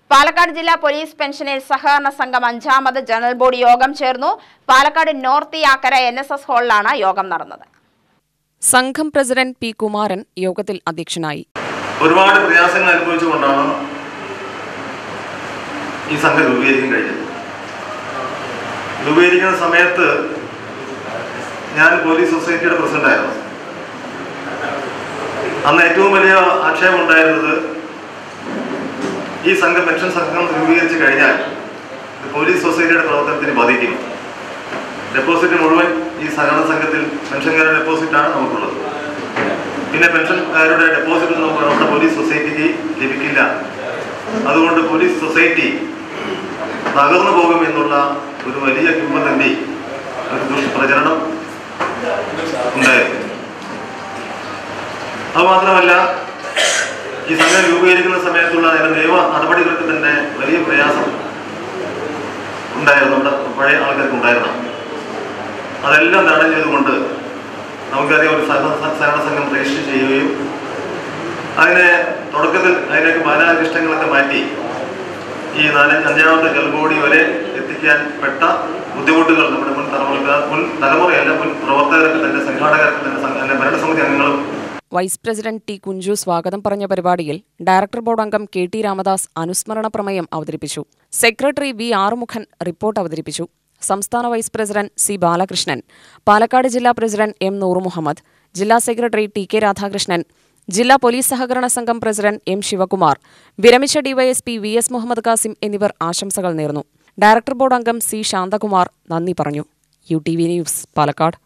പാലക്കാട് ജില്ലാ police pensioners സഹകരണ സംഘം അഞ്ചാമത് ജനറൽ ബോഡി യോഗം ചേർന്നു Palakkad north Yakkara N S S ഹാളിലാണ് യോഗം നടന്നത് സംഘം പ്രസിഡന്റ് പി കുമാരൻ യോഗത്തിൽ അധ്യക്ഷനായി ഒരുപാട് പ്രയാസങ്ങൾ അനുഭവിച്ചുകൊണ്ടാണ് ഈ സംഘം രൂപീകരിക്കാൻ കഴിഞ്ഞത് രൂപീകരിക്കുന്ന സമയത്ത് ഞാൻ പോലീസ് സൊസൈറ്റിയുടെ പ്രസിഡന്റായിരുന്നു അന്ന് ഏറ്റവും വലിയ ആക്ഷേപം ഉണ്ടായിരുന്നത് ഈ സംഘം പെൻഷൻ സംഘം രൂപീകരിച്ചു കഴിഞ്ഞാൽ ഇത് പോലീസ് സൊസൈറ്റിയുടെ പ്രവർത്തനത്തിന് ബാധിക്കും ഡെപ്പോസിറ്റ് മുഴുവൻ ഈ സഹകരണ സംഘത്തിൽ പെൻഷൻകാരുടെ ഡെപ്പോസിറ്റാണ് നമുക്കുള്ളത് പിന്നെ പെൻഷൻകാരുടെ ഡെപ്പോസിറ്റ് ഒന്നും നമ്മുടെ പോലീസ് സൊസൈറ്റിക്ക് ലഭിക്കില്ല അതുകൊണ്ട് പോലീസ് സൊസൈറ്റി തകർന്നു പോകും എന്നുള്ള ഒരു വലിയ കിംവദന്തി ഒരു ദുഷ്പ്രചരണം ഉണ്ടായിരുന്നു അതുമാത്രമല്ല ഈ സംഘം രൂപീകരിക്കുന്ന സമയത്തുള്ള അതിന്റെ നിയമ നടപടികൾക്ക് തന്നെ വലിയ പ്രയാസം ഉണ്ടായിരുന്നു നമ്മുടെ പഴയ ആൾക്കാർക്ക് ഉണ്ടായിരുന്നു അതെല്ലാം തടം ചെയ്തുകൊണ്ട് നമുക്കറിയാം ഒരു സഹ- സഹകരണ സംഘം രജിസ്റ്റർ ചെയ്യുകയും അതിനെ തുടക്കത്തിൽ അതിലേക്ക് മാനാധിഷ്ടങ്ങളൊക്കെ മാറ്റി ഈ നാലഞ്ച് അഞ്ചാമത്തെ ജൽബോഡി വരെ എത്തിക്കാൻ പെട്ട ബുദ്ധിമുട്ടുകൾ നമ്മുടെ മുൻ തലമുറ മുൻ തലമുറയല്ല മുൻ പ്രവർത്തകർക്ക് തന്നെ സംഘാടകർക്ക് തന്നെ സംഘ- തന്നെ ഭരണസമിതി അംഗങ്ങളും വൈസ് പ്രസിഡന്റ് ടി കുഞ്ചു സ്വാഗതം പറഞ്ഞ പരിപാടിയിൽ ഡയറക്ടർ ബോർഡ് അംഗം കെ ടി രാമദാസ് അനുസ്മരണ പ്രമേയം അവതരിപ്പിച്ചു സെക്രട്ടറി വി ആറുമുഖൻ റിപ്പോർട്ട് അവതരിപ്പിച്ചു സംസ്ഥാന vice president C Balakrishnan Palakkad ജില്ലാ പ്രസിഡന്റ് എം നൂറു മുഹമ്മദ് ജില്ലാ സെക്രട്ടറി ടി കെ രാധാകൃഷ്ണൻ ജില്ലാ പോലീസ് സഹകരണ സംഘം പ്രസിഡന്റ് എം ശിവകുമാർ വിരമിച്ച DYSP V S Muhammad Kasim എന്നിവർ ആശംസകൾ നേർന്നു ഡയറക്ടർ ബോർഡ് അംഗം സി ശാന്തകുമാർ നന്ദി പറഞ്ഞു U T V news Palakkad